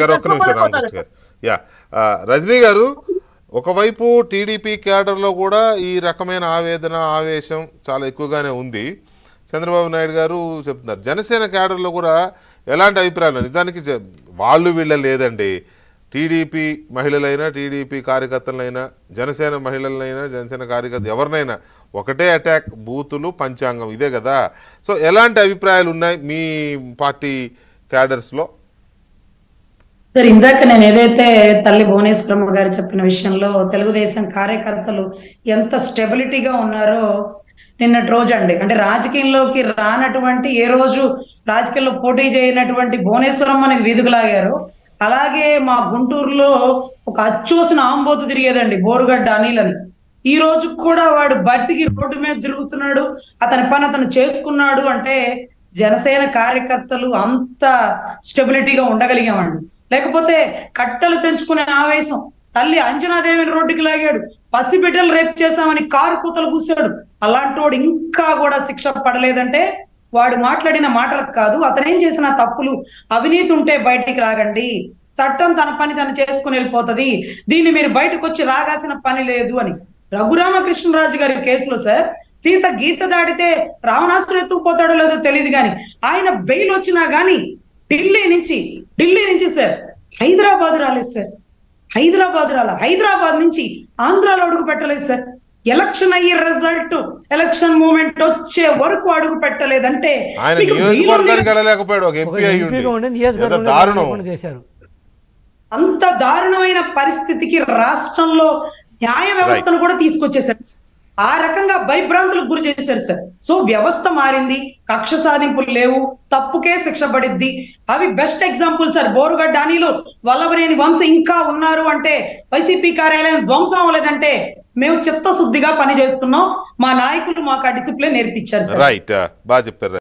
గారు ఒక్క నిమిషం రామకృష్ణ గారు యా ఆ, రజనీ గారు ఒకవైపు టీడీపీ క్యాడర్లో కూడా ఈ రకమైన ఆవేదన ఆవేశం చాలా ఎక్కువగానే ఉంది చంద్రబాబు నాయుడు గారు చెప్తున్నారు జనసేన క్యాడర్లో కూడా ఎలాంటి అభిప్రాయాలు నిజానికి జ- వాళ్ళు వీళ్ళ లేదండి టీడీపీ మహిళలైనా టీడీపీ కార్యకర్తలైనా జనసేన మహిళలైనా జనసేన కార్యకర్త ఎవరినైనా ఒకటే అటాక్ బూతులు పంచాంగం ఇదే కదా సో ఎలాంటి అభిప్రాయాలు ఉన్నాయి మీ పార్టీ క్యాడర్స్లో సార్ ఇందాక నేను ఏదైతే తల్లి భువనేశ్వరమ్మ గారు చెప్పిన విషయంలో తెలుగుదేశం కార్యకర్తలు ఎంత స్టెబిలిటీగా ఉన్నారో నిన్నటి రోజు అండి అంటే రాజకీయంలోకి రానటువంటి ఏ రోజు రాజకీయాల్లో పోటీ చేయనటువంటి భువనేశ్వరమ్మని వీధుకు లాగారు అలాగే మా గుంటూరులో ఒక అచ్చోసిన ఆంబోతు తిరిగేదండి బోరుగడ్డ అనిల్ అని ఈ రోజు కూడా వాడు బతికి రోడ్డు మీద తిరుగుతున్నాడు అతని పని అతను చేసుకున్నాడు అంటే జనసేన కార్యకర్తలు అంత స్టెబిలిటీగా ఉండగలిగామండి లేకపోతే కట్టలు తెంచుకునే ఆవేశం తల్లి అంజనాదేవిని రోడ్డుకి లాగాడు పసిబిడ్డలు రేప్ చేశామని కారు కూతలు కూసాడు అలాంటి వాడు ఇంకా కూడా శిక్ష పడలేదంటే వాడు మాట్లాడిన మాటలకు కాదు అతను ఏం చేసిన తప్పులు అవినీతి ఉంటే బయటికి రాగండి చట్టం తన పని తను చేసుకుని వెళ్ళిపోతది దీన్ని మీరు బయటకు వచ్చి రాగాల్సిన పని లేదు అని రఘురామకృష్ణరాజు గారి కేసులో సార్ సీత గీత దాడితే రావణాసుడు ఎత్తుకుపోతాడో లేదో తెలియదు కానీ ఆయన బెయిల్ వచ్చినా గానీ ఢిల్లీ నుంచి ఢిల్లీ నుంచి సార్ హైదరాబాద్ రాలేదు సార్ హైదరాబాద్ రాల హైదరాబాద్ నుంచి ఆంధ్రాలో అడుగు పెట్టలేదు సార్ ఎలక్షన్ అయ్యే రిజల్ట్ ఎలక్షన్ మూమెంట్ వచ్చే వరకు అడుగు పెట్టలేదంటే ఆయన మీకు నియోజకవర్గానికి వీలు వెళ్ళలేకపోయాడు ఒక ఒక ఎంపీ అయ్యి ఎంపీగా ఉండి ఉండి ఎంత నియోజకవర్గంలో దారుణం లేకుండా చేశారు అంత దారుణమైన పరిస్థితికి రాష్ట్రంలో న్యాయ వ్యవస్థను కూడా తీసుకొచ్చేసారు ఆ రకంగా భయభ్రాంతులకు గురి చేశారు సార్ సో వ్యవస్థ మారింది కక్ష సాధింపులు లేవు తప్పుకే శిక్ష పడిద్ది అవి best example sir Borugadda Anil Vallabhaneni వంశ ఇంకా ఉన్నారు అంటే వైసీపీ కార్యాలయం ధ్వంసం అవ్వలేదంటే మేము చిత్తశుద్ధిగా పని చేస్తున్నాం మా నాయకులు మాకు ఆ డిసిప్లిన్ నేర్పించారు సార్ రైట్ బాగా చెప్పారు